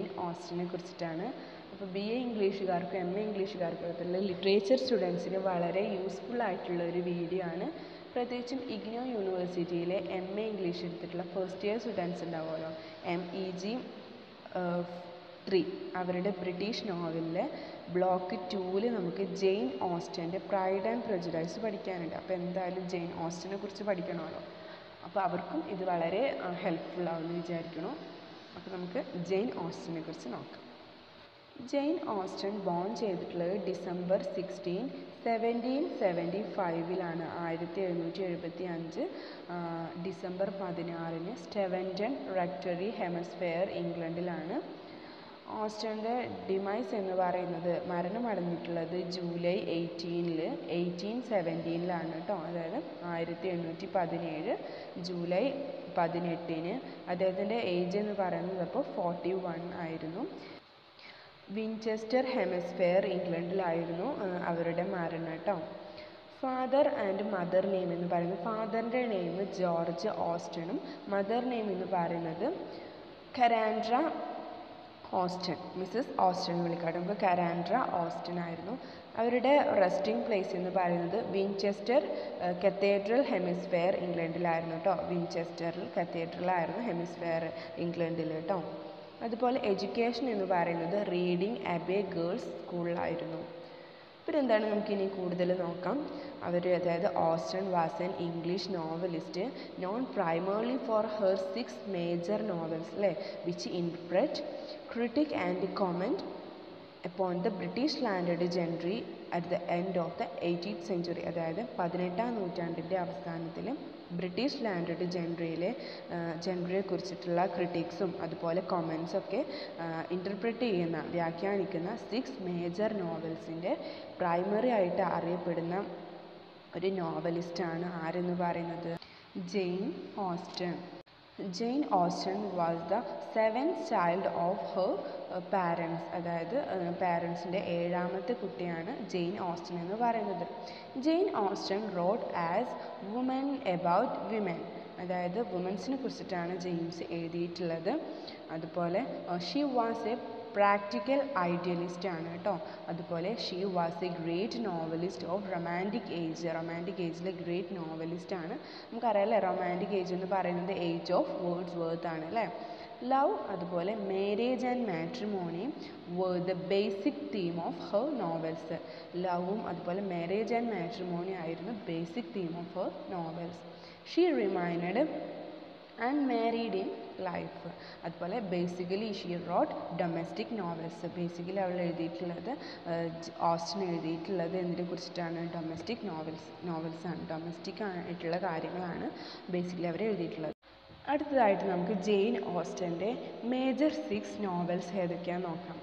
ജെയിൻ ഓസ്റ്റനെ കുറിച്ചിട്ടാണ് അപ്പോൾ ബി എ ഇംഗ്ലീഷുകാർക്കും എം എ ഇംഗ്ലീഷുകാർക്കും അതുപോലെ ലിറ്ററേച്ചർ സ്റ്റുഡൻസിന് വളരെ യൂസ്ഫുൾ ആയിട്ടുള്ള ഒരു വീഡിയോ ആണ് പ്രത്യേകിച്ചും ഇഗ്നോ യൂണിവേഴ്സിറ്റിയിലെ എം എ ഇംഗ്ലീഷ് എടുത്തിട്ടുള്ള ഫസ്റ്റ് ഇയർ സ്റ്റുഡൻസ് ഉണ്ടാവുമല്ലോ എം ഇ ജി ത്രീ അവരുടെ ബ്രിട്ടീഷ് നോവലിലെ ബ്ലോക്ക് ടൂവിൽ നമുക്ക് ജെയിൻ ഓസ്റ്റൻ്റെ പ്രൈഡ് ആൻഡ് പ്രജുഡൈസ് പഠിക്കാനുണ്ട് അപ്പോൾ എന്തായാലും ജെയിൻ ഓസ്റ്റനെ കുറിച്ച് പഠിക്കണമല്ലോ അപ്പോൾ അവർക്കും ഇത് വളരെ ഹെൽപ്ഫുൾ ആവുമെന്ന് വിചാരിക്കണം അപ്പോൾ നമുക്ക് ജെയിൻ ഓസ്റ്റനെ കുറിച്ച് നോക്കാം ജെയിൻ ഓസ്റ്റൺ ബോൺ ചെയ്തിട്ടുള്ളത് ഡിസംബർ സിക്സ്റ്റീൻ സെവൻറ്റീൻ സെവൻറ്റി ഫൈവിലാണ് ആയിരത്തി എഴുന്നൂറ്റി എഴുപത്തി അഞ്ച് ഡിസംബർ പതിനാറിന് സ്റ്റെവൻറ്റൺ റെക്ടറി ഹെമസ്ഫെയർ ഇംഗ്ലണ്ടിലാണ് ഓസ്റ്റൻ്റെ ഡിമൈസ് എന്ന് പറയുന്നത് മരണമടഞ്ഞിട്ടുള്ളത് ജൂലൈ എയ്റ്റീനിൽ എയ്റ്റീൻ സെവൻറ്റീനിലാണ് കേട്ടോ അതായത് ആയിരത്തി എണ്ണൂറ്റി പതിനേഴ് ജൂലൈ പതിനെട്ടിന് അദ്ദേഹത്തിൻ്റെ ഏജ് എന്ന് പറയുന്നത് അപ്പോൾ ഫോർട്ടി വൺ ആയിരുന്നു വിൻചെസ്റ്റർ ഹെമസ്ഫെയർ ഇംഗ്ലണ്ടിലായിരുന്നു അവരുടെ മരണം കേട്ടോ ഫാദർ ആൻഡ് മദർ നെയിം എന്ന് പറയുന്നത് ഫാദറിൻ്റെ നെയിം ജോർജ് ഓസ്റ്റണും മദർ നെയിം എന്ന് പറയുന്നത് കരാൻഡ്ര ഓസ്റ്റൺ മിസ്സസ് ഓസ്റ്റൺ വിളിക്കാട്ടെ നമുക്ക് കരാൻഡ്ര ഓസ്റ്റൺ ആയിരുന്നു അവരുടെ റെസ്റ്റിംഗ് പ്ലേസ് എന്ന് പറയുന്നത് വിൻചെസ്റ്റർ കത്തീഡ്രൽ ഹെമിസ്ഫെയർ ഇംഗ്ലണ്ടിലായിരുന്നു കേട്ടോ വിൻചെസ്റ്ററിൽ കത്തീഡ്രലായിരുന്നു ഹെമിസ്ഫെയർ ഇംഗ്ലണ്ടിൽ കേട്ടോ അതുപോലെ എഡ്യൂക്കേഷൻ എന്ന് പറയുന്നത് റീഡിംഗ് അബേ ഗേൾസ് സ്കൂളിലായിരുന്നു പിന്നെ എന്താണ് നമുക്കിനി കൂടുതൽ നോക്കാം അവർ അതായത് Austen was an English novelist known primarily for her six major novels അല്ലേ which interpret critique and comment upon the British landed gentry at the end of the 18th century അതായത് പതിനെട്ടാം നൂറ്റാണ്ടിൻ്റെ അവസാനത്തിൽ ബ്രിട്ടീഷ് ലാൻഡഡ് ജെൻട്രിയിലെ ജെൻട്രിയെ കുറിച്ചിട്ടുള്ള ക്രിട്ടിക്സും അതുപോലെ കൊമൻസും ഒക്കെ interpret ചെയ്യുന്ന വ്യാഖ്യാനിക്കുന്ന സിക്സ് മേജർ നോവൽസിൻ്റെ പ്രൈമറി ആയിട്ട് അറിയപ്പെടുന്ന ഒരു നോവലിസ്റ്റാണ് ആരെന്ന് പറയുന്നത് Jane Austen Jane Austen was the seventh child of her parents അതായത് പാരൻസിൻ്റെ ഏഴാമത്തെ കുട്ടിയാണ് ജെയിൻ ഓസ്റ്റൺ എന്ന് പറയുന്നത് Jane Austen wrote as woman about women അതായത് വുമൻസിനെ കുറിച്ചിട്ടാണ് ജെയിംസ് എഴുതിയിട്ടുള്ളത് അതുപോലെ she was a practical idealist ആണ് കേട്ടോ അതുപോലെ she was a great novelist of romantic age romantic ഏജിലെ ഗ്രേറ്റ് നോവലിസ്റ്റ് ആണ് നമുക്കറിയാമല്ലേ റൊമാൻറ്റിക് ഏജ് എന്ന് പറയുന്നത് ഏജ് ഓഫ് വേർഡ്സ് വേർത്ത് ആണ് അല്ലേ ലവ് അതുപോലെ marriage and matrimony where the basic theme of her novels ലവും അതുപോലെ മാരേജ് ആൻഡ് മാട്രിമോണി ആയിരുന്നു basic theme of her novels she remained unmarried in life അതുപോലെ basically she wrote domestic novels basically അവൾ എഴുതിയിട്ടുള്ളത് Austen എഴുതിയിട്ടുള്ളത് എന്തിനെ കുറിച്ചിട്ടാണ് ഡൊമസ്റ്റിക് നോവൽസ് നോവൽസ് ആണ് ഡൊമസ്റ്റിക് ആയിട്ടുള്ള കാര്യങ്ങളാണ് ബേസിക്കലി അവർ എഴുതിയിട്ടുള്ളത് അടുത്തതായിട്ട് നമുക്ക് ജെയിൻ ഓസ്റ്റൻ്റെ മേജർ സിക്സ് നോവൽസ് ഏതൊക്കെയാണെന്ന് നോക്കാം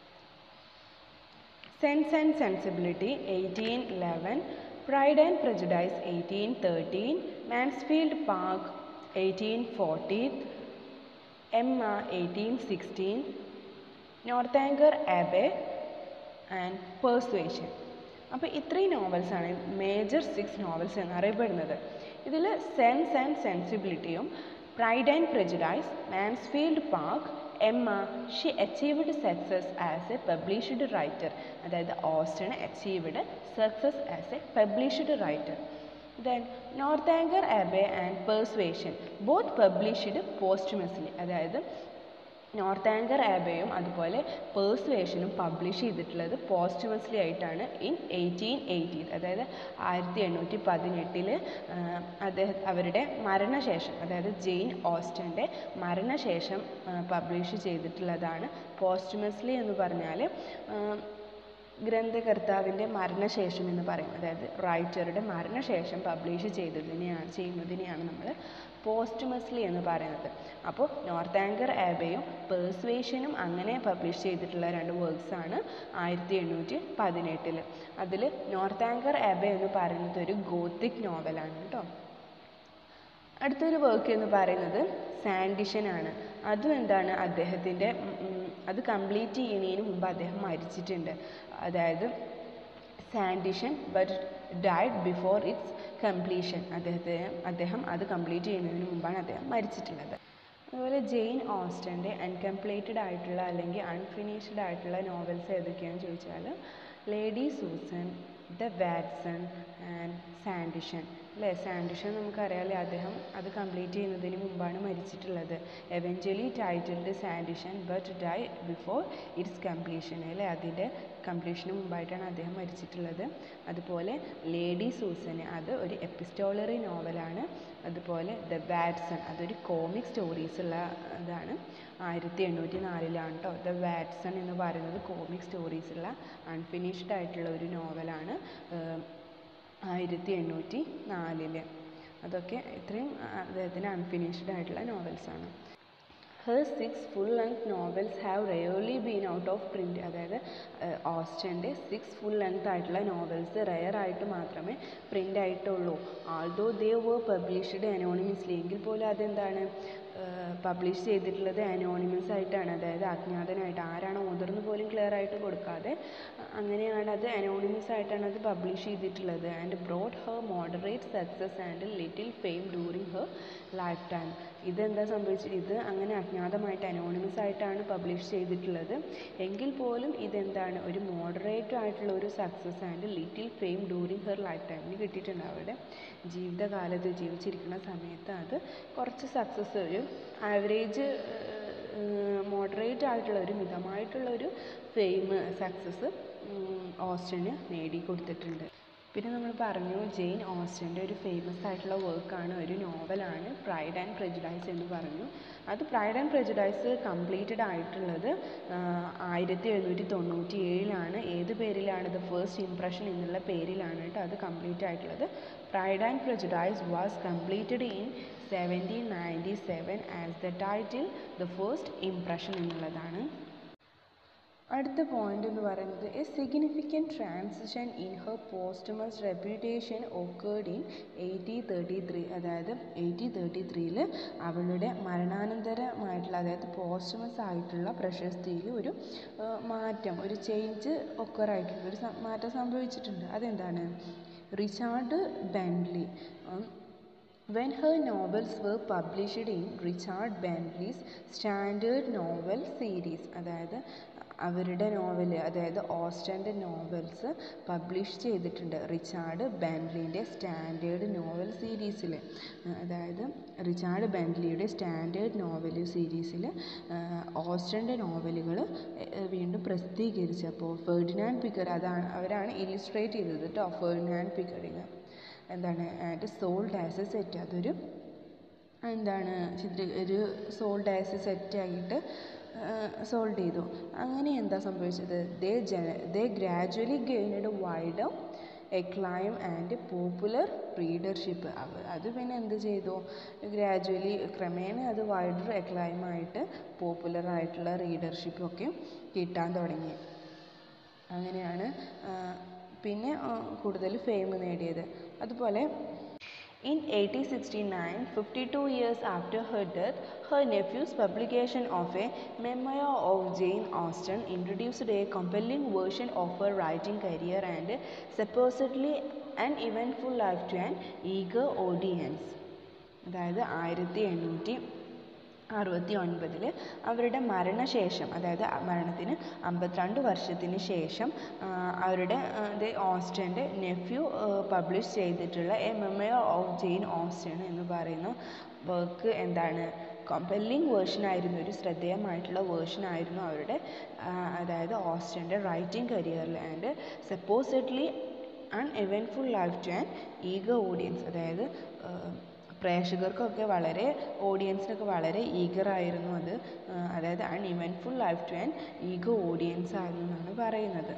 Sense and Sensibility eighteen eleven Pride and prejudice eighteen thirteen Mansfield Park eighteen fourteen Emma eighteen sixteen Northanger Abbey and Persuasion അപ്പോൾ ഇത്രയും നോവൽസാണ് മേജർ സിക്സ് നോവൽസ് എന്നറിയപ്പെടുന്നത് ഇതിൽ സെൻസ് ആൻഡ് സെൻസിബിലിറ്റിയും Pride and Prejudice Mansfield Park Emma she achieved success as a published writer അതായത് Austen achieved success as a published writer then Northanger Abbey and Persuasion both published posthumously അതായത് നോർത്താങ്കർ ആബയും അതുപോലെ പേഴ്സുവേഷനും publish ചെയ്തിട്ടുള്ളത് പോസ്റ്റ്മസ്ലി ആയിട്ടാണ് in eighteen eighteen അതായത് ആയിരത്തി എണ്ണൂറ്റി പതിനെട്ടിൽ അദ്ദേഹം അവരുടെ മരണശേഷം അതായത് ജെയിൻ ഓസ്റ്റൻ്റെ മരണശേഷം പബ്ലിഷ് ചെയ്തിട്ടുള്ളതാണ് പോസ്റ്റ്മസ്ലി എന്ന് പറഞ്ഞാൽ ഗ്രന്ഥകർത്താവിൻ്റെ മരണശേഷം എന്ന് പറയും അതായത് റൈറ്ററുടെ മരണശേഷം പബ്ലിഷ് ചെയ്തതിനെയാണ് ചെയ്യുന്നതിനെയാണ് നമ്മൾ പോസ്റ്റ്മസ്ലി എന്ന് പറയുന്നത് അപ്പോൾ നോർത്ത് ആങ്കർ ആബയും പേഴ്സുവേഷനും അങ്ങനെ പബ്ലിഷ് ചെയ്തിട്ടുള്ള രണ്ട് വർക്ക്സാണ് ആയിരത്തി എണ്ണൂറ്റി പതിനെട്ടിൽ അതിൽ നോർത്ത് ആങ്കർ ആബ എന്ന് പറയുന്നത് ഒരു ഗോത്തിക് നോവലാണ് കേട്ടോ അടുത്തൊരു വർക്ക് എന്ന് പറയുന്നത് സാൻഡിഷൻ ആണ് അതും എന്താണ് അദ്ദേഹത്തിൻ്റെ അത് കംപ്ലീറ്റ് ചെയ്യുന്നതിന് മുമ്പ് അദ്ദേഹം മരിച്ചിട്ടുണ്ട് അതായത് Sanditon but died before its completion അദ്ദേഹത്തെ അദ്ദേഹം അത് കംപ്ലീറ്റ് ചെയ്യുന്നതിന് മുമ്പാണ് അദ്ദേഹം മരിച്ചിട്ടുള്ളത് അതുപോലെ ജെയിൻ ഓസ്റ്റൻ്റെ അൺകംപ്ലീറ്റഡ് ആയിട്ടുള്ള അല്ലെങ്കിൽ അൺഫിനിഷ്ഡ് ആയിട്ടുള്ള നോവൽസ് ഏതൊക്കെയാണെന്ന് ചോദിച്ചാൽ Lady Susan the Watson and Sanditon അല്ലേ സാൻഡിഷൻ നമുക്കറിയാമല്ലേ അദ്ദേഹം അത് കംപ്ലീറ്റ് ചെയ്യുന്നതിന് മുമ്പാണ് മരിച്ചിട്ടുള്ളത് eventually titled Sanditon but die before its completion അല്ലേ അതിൻ്റെ കംപ്ലീഷന് മുമ്പായിട്ടാണ് അദ്ദേഹം മരിച്ചിട്ടുള്ളത് അതുപോലെ ലേഡി സൂസന് അത് ഒരു എപ്പിസ്റ്റോളറി നോവലാണ് അതുപോലെ ദ വാറ്റ്സൺ അതൊരു കോമിക് സ്റ്റോറീസ് ഉള്ള ഇതാണ് ആയിരത്തി എണ്ണൂറ്റി നാലിലാണ് കേട്ടോ ദ വാറ്റ്സൺ എന്ന് പറയുന്നത് കോമിക് സ്റ്റോറീസ് ഉള്ള അൺഫിനിഷ്ഡ് ആയിട്ടുള്ള ഒരു നോവലാണ് ആയിരത്തി എണ്ണൂറ്റി നാലില് അതൊക്കെ ഇത്രയും അദ്ദേഹത്തിൻ്റെ അൺഫിനിഷ്ഡ് ആയിട്ടുള്ള നോവൽസാണ് her six full length novels have rarely been out of print അതായത് ഓസ്റ്റൻ്റെ സിക്സ് ഫുൾ ലെങ്ത് ആയിട്ടുള്ള നോവൽസ് റെയർ ആയിട്ട് മാത്രമേ പ്രിൻ്റ് ആയിട്ടുള്ളൂ ആൾദോ ദേ വർ പബ്ലിഷ്ഡ് അനോണിമസ്ലി എങ്കിൽ പോലും അതെന്താണ് പബ്ലിഷ് ചെയ്തിട്ടുള്ളത് അനോണിമസ് ആയിട്ടാണ് അതായത് അജ്ഞാതനായിട്ട് ആരാണ് ഓതർന്ന് പോലും ക്ലിയർ ആയിട്ട് കൊടുക്കാതെ അങ്ങനെയാണ് അത് അനോണിമസ് ആയിട്ടാണ് അത് പബ്ലിഷ് ചെയ്തിട്ടുള്ളത് and brought her moderate success and little fame during her lifetime ഇതെന്താ സംഭവിച്ചത് ഇത് അങ്ങനെ അജ്ഞാതമായിട്ട് അനോണിമസ് ആയിട്ടാണ് പബ്ലിഷ് ചെയ്തിട്ടുള്ളത് എങ്കിൽ പോലും ഇതെന്താണ് ഒരു മോഡറേറ്റ് ആയിട്ടുള്ള ഒരു success and little fame during her life ടൈമിന് കിട്ടിയിട്ടുണ്ട് അവരുടെ ജീവിതകാലത്ത് ജീവിച്ചിരിക്കുന്ന സമയത്ത് അത് കുറച്ച് സക്സസ് ഒരു ആവറേജ് മോഡറേറ്റ് ആയിട്ടുള്ള ഒരു മിതമായിട്ടുള്ള ഒരു ഫെയിം സക്സസ് ഓസ്റ്റിന് നേടിക്കൊടുത്തിട്ടുണ്ട് പിന്നെ നമ്മൾ പറഞ്ഞു ജെയിൻ ഓസ്റ്റൻ്റെ ഒരു ഫേമസ് ആയിട്ടുള്ള വർക്കാണ് ഒരു നോവലാണ് പ്രൈഡ് ആൻഡ് പ്രെജുഡൈസ് എന്ന് പറഞ്ഞു അത് പ്രൈഡ് ആൻഡ് പ്രെജുഡൈസ് കംപ്ലീറ്റഡ് ആയിട്ടുള്ളത് ആയിരത്തി എഴുന്നൂറ്റി തൊണ്ണൂറ്റി ഏഴിലാണ് ഏത് പേരിലാണ് ദ ഫസ്റ്റ് ഇംപ്രഷൻ എന്നുള്ള പേരിലാണ് കേട്ടോ അത് കംപ്ലീറ്റ് ആയിട്ടുള്ളത് pride and prejudice was completed in seventeen ninety seven as the title the first impression എന്നുള്ളതാണ് അടുത്ത പോയിന്റ് എന്ന് പറയുന്നത് a significant transition in her posthumous reputation occurred in eighty thirty three അതായത് എയ്റ്റി തേർട്ടി ത്രീയിൽ അവളുടെ മരണാനന്തരമായിട്ടുള്ള അതായത് പോസ്റ്റമസ് ആയിട്ടുള്ള പ്രശസ്തിയിൽ ഒരു മാറ്റം ഒരു ചേഞ്ച് ഒക്കറായിട്ടുണ്ട് ഒരു മാറ്റം സംഭവിച്ചിട്ടുണ്ട് അതെന്താണ് Richard Bentley When her novels were published in Richard Bentley's standard novel series അതായത് അവരുടെ നോവൽ അതായത് ഓസ്റ്റൻ്റെ നോവൽസ് പബ്ലിഷ് ചെയ്തിട്ടുണ്ട് റിച്ചാർഡ് ബെൻലിൻ്റെ സ്റ്റാൻഡേർഡ് നോവൽ സീരീസിൽ അതായത് റിച്ചാർഡ് ബെൻലിയുടെ സ്റ്റാൻഡേർഡ് നോവൽ സീരീസിൽ ഓസ്റ്റൻ്റെ നോവലുകൾ വീണ്ടും പ്രസിദ്ധീകരിച്ചപ്പോൾ ഫെർഡിനാൻഡ് പിക്കർ അതാണ് അവരാണ് ഇല്ലുസ്ട്രേറ്റ് ചെയ്തത് കേട്ടോ ഫെർഡിനാൻഡ് പിക്കറിങ് എന്താണ് and sold as a set അതൊരു എന്താണ് ചിത്ര ഒരു സോൾഡ് ആസ് എ സെറ്റ് ആയിട്ട് സോൾഡ് ചെയ്തു അങ്ങനെ എന്താ സംഭവിച്ചത് ദേ ജന they gradually gained wide acclaim and popular readership അത് പിന്നെ എന്ത് ചെയ്തു ഗ്രാജുവലി ക്രമേണ അത് വൈഡർ എക്ലൈമായിട്ട് പോപ്പുലർ ആയിട്ടുള്ള റീഡർഷിപ്പൊക്കെ കിട്ടാൻ തുടങ്ങി അങ്ങനെയാണ് പിന്നെ കൂടുതൽ ഫെയിം നേടിയത് അതുപോലെ In 1869, 52 years after her death, her nephew's publication of a memoir of Jane Austen introduced a compelling version of her writing career and supposedly an eventful life to an eager audience. അതായത് ആയിരത്തി എണ്ണൂറ്റി അറുപത്തി ഒൻപതിൽ അവരുടെ മരണശേഷം അതായത് മരണത്തിന് അമ്പത്തിരണ്ട് വർഷത്തിന് ശേഷം അവരുടെ ഓസ്റ്റൻ്റെ നെഫ്യൂ പബ്ലിഷ് ചെയ്തിട്ടുള്ള a memoir of Jane Austen എന്ന് പറയുന്ന വർക്ക് എന്താണ് കമ്പല്ലിംഗ് വേർഷൻ ആയിരുന്നു ഒരു ശ്രദ്ധേയമായിട്ടുള്ള വേർഷൻ ആയിരുന്നു അവരുടെ അതായത് ഓസ്റ്റൻ്റെ റൈറ്റിംഗ് കരിയറിൽ and supposedly uneventful life to an ഈഗ ഓഡിയൻസ് അതായത് പ്രേക്ഷകർക്കൊക്കെ വളരെ ഓഡിയൻസിനൊക്കെ വളരെ ഈഗറായിരുന്നു അത് അതായത് uneventful life to an ഈഗോ ഓഡിയൻസ് ആയിരുന്നു എന്നാണ് പറയുന്നത്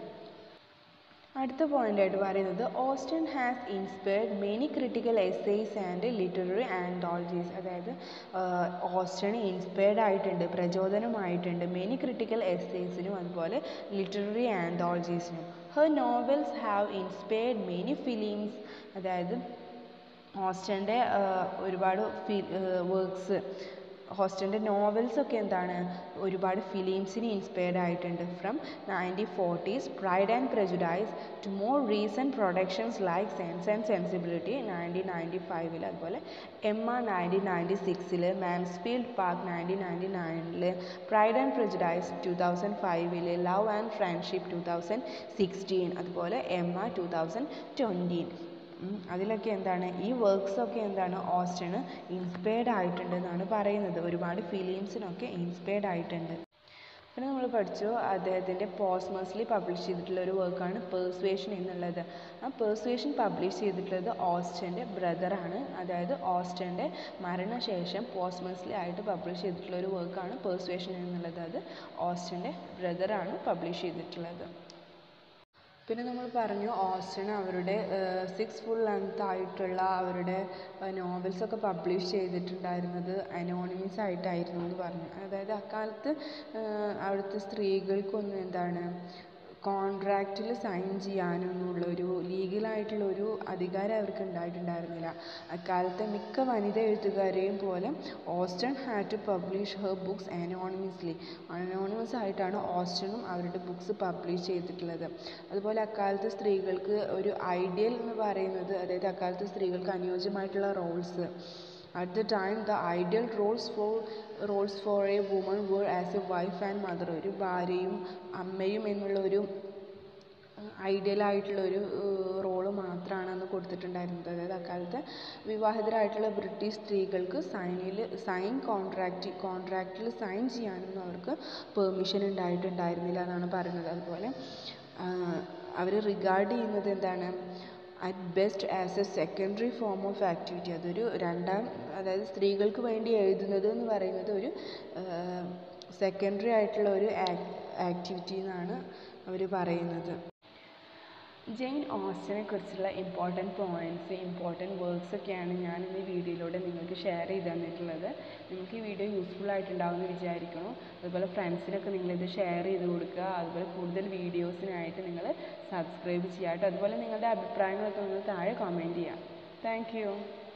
അടുത്ത പോയിന്റ് ആയിട്ട് പറയുന്നത് Austen has inspired many critical essays and literary anthologies അതായത് ഓസ്റ്റൺ ഇൻസ്പയർഡ് ആയിട്ടുണ്ട് പ്രചോദനമായിട്ടുണ്ട് മെനി ക്രിട്ടിക്കൽ എസ്സേസിനും അതുപോലെ ലിറ്റററി ആൻഡോളജീസിനും her novels have inspired many films അതായത് ഓസ്റ്റൻ്റെ ഒരുപാട് ഫി വർക്ക്സ് ഓസ്റ്റൻ്റെ നോവൽസൊക്കെ എന്താണ് ഒരുപാട് ഫിലിംസിന് ഇൻസ്പയർഡ് ആയിട്ടുണ്ട് from nineteen forties pride and prejudice to more recent productions like sense and sensibility nineteen ninety ഫൈവിൽ അതുപോലെ എം ആർ നയൻറ്റീൻ നയൻറ്റി സിക്സിൽ മാൻസ്ഫീൽഡ് പാർക്ക് നയൻറ്റീൻ നയൻറ്റി നയനിൽ pride and prejudice two thousand ഫൈവിൽ love and friendship two thousand sixteen അതുപോലെ Emma two thousand twenty അതിലൊക്കെ എന്താണ് ഈ വർക്ക്സൊക്കെ എന്താണ് ഓസ്റ്റന് ഇൻസ്പയർഡ് ആയിട്ടുണ്ട് എന്നാണ് പറയുന്നത് ഒരുപാട് ഫിലിംസിനൊക്കെ ഇൻസ്പയർഡ് ആയിട്ടുണ്ട് പിന്നെ നമ്മൾ പഠിച്ചു അദ്ദേഹത്തിൻ്റെ പോസ്റ്റ്മസ്ലി പബ്ലിഷ് ചെയ്തിട്ടുള്ള ഒരു വർക്കാണ് പേഴ്സ്വേഷൻ എന്നുള്ളത് ആ പേഴ്സ്വേഷൻ പബ്ലിഷ് ചെയ്തിട്ടുള്ളത് ഓസ്റ്റൻ്റെ ബ്രദറാണ് അതായത് ഓസ്റ്റൻ്റെ മരണശേഷം പോസ്റ്റ്മസ്ലി ആയിട്ട് പബ്ലിഷ് ചെയ്തിട്ടുള്ള ഒരു വർക്കാണ് പേഴ്സ്വേഷൻ എന്നുള്ളത് അത് ഓസ്റ്റൻ്റെ ബ്രദറാണ് പബ്ലിഷ് ചെയ്തിട്ടുള്ളത് പിന്നെ നമ്മൾ പറഞ്ഞു ഓസ്റ്റൺ അവരുടെ സിക്സ് ഫുൾ ലെങ്ത് ആയിട്ടുള്ള അവരുടെ നോവൽസൊക്കെ പബ്ലിഷ് ചെയ്തിട്ടുണ്ടായിരുന്നത് അനോണിമസ് ആയിട്ടായിരുന്നു എന്ന് പറഞ്ഞു അതായത് അക്കാലത്ത് അവിടുത്തെ സ്ത്രീകൾക്കൊന്നും എന്താണ് കോൺട്രാക്റ്റിൽ സൈൻ ചെയ്യാനൊന്നുമുള്ളൊരു ലീഗലായിട്ടുള്ള ഒരു അധികാരം അവർക്ക് ഉണ്ടായിട്ടുണ്ടായിരുന്നില്ല അക്കാലത്തെ മിക്ക വനിത എഴുത്തുകാരെയും പോലെ Austen had to publish her books anonymously anonymous ആയിട്ടാണ് ഓസ്റ്റണും അവരുടെ ബുക്സ് പബ്ലിഷ് ചെയ്തിട്ടുള്ളത് അതുപോലെ അക്കാലത്ത് സ്ത്രീകൾക്ക് ഒരു ഐഡിയൽ എന്ന് പറയുന്നത് അതായത് അക്കാലത്ത് സ്ത്രീകൾക്ക് അനുയോജ്യമായിട്ടുള്ള roles At the time, the ideal roles for roles for a woman were as a wife and mother. ഒരു ഭാര്യയും അമ്മയും എന്നുള്ള ഒരു ഐഡിയൽ ആയിട്ടുള്ള ഒരു റോള് മാത്രമാണ് അന്ന് കൊടുത്തിട്ടുണ്ടായിരുന്നത് അതായത് അക്കാലത്ത് വിവാഹിതരായിട്ടുള്ള ബ്രിട്ടീഷ് സ്ത്രീകൾക്ക് സൈനിൽ സൈൻ കോൺട്രാക്റ്റ് കോൺട്രാക്റ്റിൽ സൈൻ ചെയ്യാനൊന്നും അവർക്ക് പെർമിഷൻ ഉണ്ടായിട്ടുണ്ടായിരുന്നില്ല എന്നാണ് പറയുന്നത് അതുപോലെ അവർ റിഗാർഡ് ചെയ്യുന്നത് എന്താണ് at best as a secondary form of activity അതൊരു രണ്ടാം അതായത് സ്ത്രീകൾക്ക് വേണ്ടി എഴുതുന്നത് എന്ന് പറയുന്നത് ഒരു സെക്കൻഡറി ആയിട്ടുള്ള ഒരു ആക്ടിവിറ്റി എന്നാണ് അവർ പറയുന്നത് ജെയിൻ ഓസ്റ്റനെ കുറിച്ചുള്ള ഇമ്പോർട്ടൻറ്റ് പോയിൻറ്റ്സ് ഇമ്പോർട്ടൻറ്റ് വർക്ക്സ് ഒക്കെയാണ് ഞാൻ ഇന്ന് ഈ വീഡിയോയിലൂടെ നിങ്ങൾക്ക് ഷെയർ ചെയ്ത് തന്നിട്ടുള്ളത് നിങ്ങൾക്ക് ഈ വീഡിയോ യൂസ്ഫുൾ ആയിട്ടുണ്ടാവുമെന്ന് വിചാരിക്കുന്നു അതുപോലെ ഫ്രണ്ട്സിനൊക്കെ നിങ്ങളിത് ഷെയർ ചെയ്ത് കൊടുക്കുക അതുപോലെ കൂടുതൽ വീഡിയോസിനായിട്ട് നിങ്ങൾ സബ്സ്ക്രൈബ് ചെയ്യുക കേട്ടോ അതുപോലെ നിങ്ങളുടെ അഭിപ്രായങ്ങളൊക്കെ നിങ്ങൾ താഴെ കമൻറ്റ് ചെയ്യുക താങ്ക്